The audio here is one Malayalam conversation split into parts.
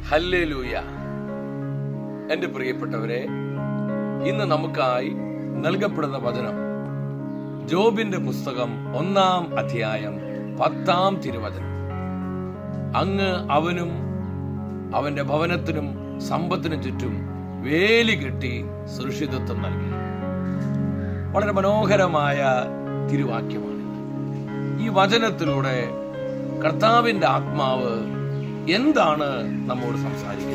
ഹല്ലേലൂയ എന്റെ പ്രിയപ്പെട്ടവരെ ഇന്ന് നമുക്കായി നൽകപ്പെടുന്ന വചനം ജോബിന്റെ പുസ്തകം ഒന്നാം അധ്യായം പത്താം തിരുവചനം അങ്ങ് അവനും അവന്റെ ഭവനത്തിനും സമ്പത്തിനും ചുറ്റും വേലി കെട്ടി സുരക്ഷിതത്വം നൽകി വളരെ മനോഹരമായ തിരുവാക്യമാണ് ഈ വചനത്തിലൂടെ കർത്താവിന്റെ ആത്മാവ് എന്താണ് നമ്മോട് സംസാരിക്കുന്നത്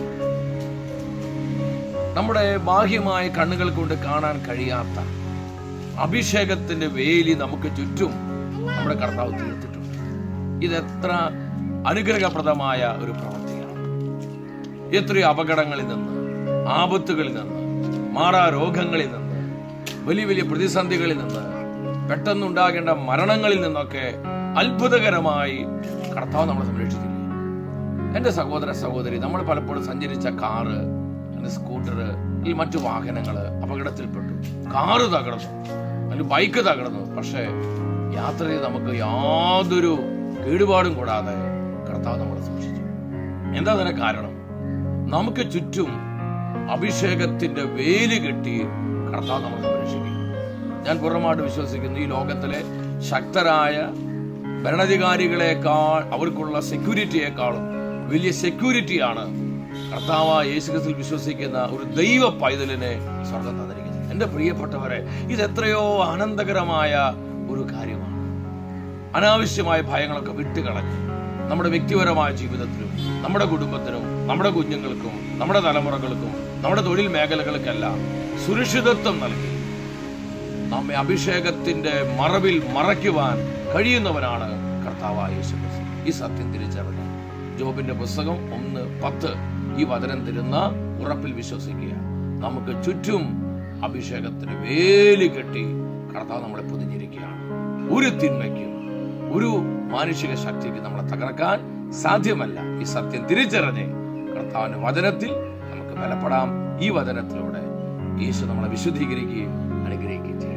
നമ്മുടെ ബാഹ്യമായ കണ്ണുകൾ കൊണ്ട് കാണാൻ കഴിയാത്ത അഭിഷേകത്തിന്റെ വേലി നമുക്ക് ചുറ്റും നമ്മുടെ കർത്താവ് തീർത്തിട്ടുണ്ട് ഇതെത്ര അനുഗ്രഹപ്രദമായ ഒരു പ്രവൃത്തിയാണ് എത്രയോ അപകടങ്ങളിൽ നിന്ന് ആപത്തുകളിൽ നിന്ന് മാറാ രോഗങ്ങളിൽ നിന്ന് വലിയ വലിയ പ്രതിസന്ധികളിൽ നിന്ന് പെട്ടെന്നുണ്ടാകേണ്ട മരണങ്ങളിൽ നിന്നൊക്കെ അത്ഭുതകരമായി കർത്താവ് നമ്മളെ സംരക്ഷിച്ചില്ലേ എന്റെ സഹോദര സഹോദരി നമ്മൾ പലപ്പോഴും സഞ്ചരിച്ച കാറ് അല്ലെങ്കിൽ സ്കൂട്ടർ ഈ മറ്റു വാഹനങ്ങൾ അപകടത്തിൽപ്പെട്ടു കാറ് തകർന്നു അല്ലെങ്കിൽ ബൈക്ക് തകർന്നു പക്ഷേ യാത്ര ചെയ്ത് നമുക്ക് യാതൊരു കേടുപാടും കൂടാതെ കർത്താവ് നമ്മളെ സൂക്ഷിച്ചു എന്താ അതിന് കാരണം നമുക്ക് ചുറ്റും അഭിഷേകത്തിന്റെ വേലി കെട്ടി കർത്താവ് നമ്മളെ സംരക്ഷിക്കും ഞാൻ പൂർണ്ണമായിട്ട് വിശ്വസിക്കുന്നു ഈ ലോകത്തിലെ ശക്തരായ ഭരണാധികാരികളെക്കാൾ അവർക്കുള്ള സെക്യൂരിറ്റിയെക്കാളും വലിയ സെക്യൂരിറ്റിയാണ് കർത്താവ് യേശുക്രിസ്തുവിൽ വിശ്വസിക്കുന്ന ഒരു ദൈവ പൈതലിനെ സ്വർഗം തന്നിരിക്കുന്നത് എന്റെ പ്രിയപ്പെട്ടവരെ ഇത് എത്രയോ ആനന്ദകരമായ ഒരു കാര്യമാണ് അനാവശ്യമായ ഭയങ്ങളൊക്കെ വിട്ടുകളഞ്ഞ് നമ്മുടെ വ്യക്തിപരമായ ജീവിതത്തിലും നമ്മുടെ കുടുംബത്തിനും നമ്മുടെ കുഞ്ഞുങ്ങൾക്കും നമ്മുടെ തലമുറകൾക്കും നമ്മുടെ തൊഴിൽ മേഖലകൾക്കെല്ലാം സുരക്ഷിതത്വം നൽകി നമ്മെ അഭിഷേകത്തിന്റെ മറവിൽ മറയ്ക്കുവാൻ കഴിയുന്നവനാണ് കർത്താവായ യേശു ക്രിസ്തു. ഈ സത്യം തിരിച്ചറിഞ്ഞ് ജോബിന്റെ പുസ്തകം ഒന്ന് പത്ത് ഈ വചനം തരുന്ന ഉറപ്പിൽ വിശ്വസിക്കുക നമുക്ക് ചുറ്റും അഭിഷേകത്തിന് വേലി കെട്ടി കർത്താവ് നമ്മളെ പൊതിഞ്ഞിരിക്കുകയാണ് ഒരു തിന്മയ്ക്കും ഒരു മാനുഷിക ശക്തിക്ക് നമ്മളെ തകർക്കാൻ സാധ്യമല്ല ഈ സത്യം തിരിച്ചറിഞ്ഞ് കർത്താവിന്റെ വചനത്തിൽ നമുക്ക് ബലപ്പെടാം ഈ വചനത്തിലൂടെ യേശു നമ്മളെ വിശുദ്ധീകരിക്കുകയും അനുഗ്രഹിക്കുകയും ചെയ്യും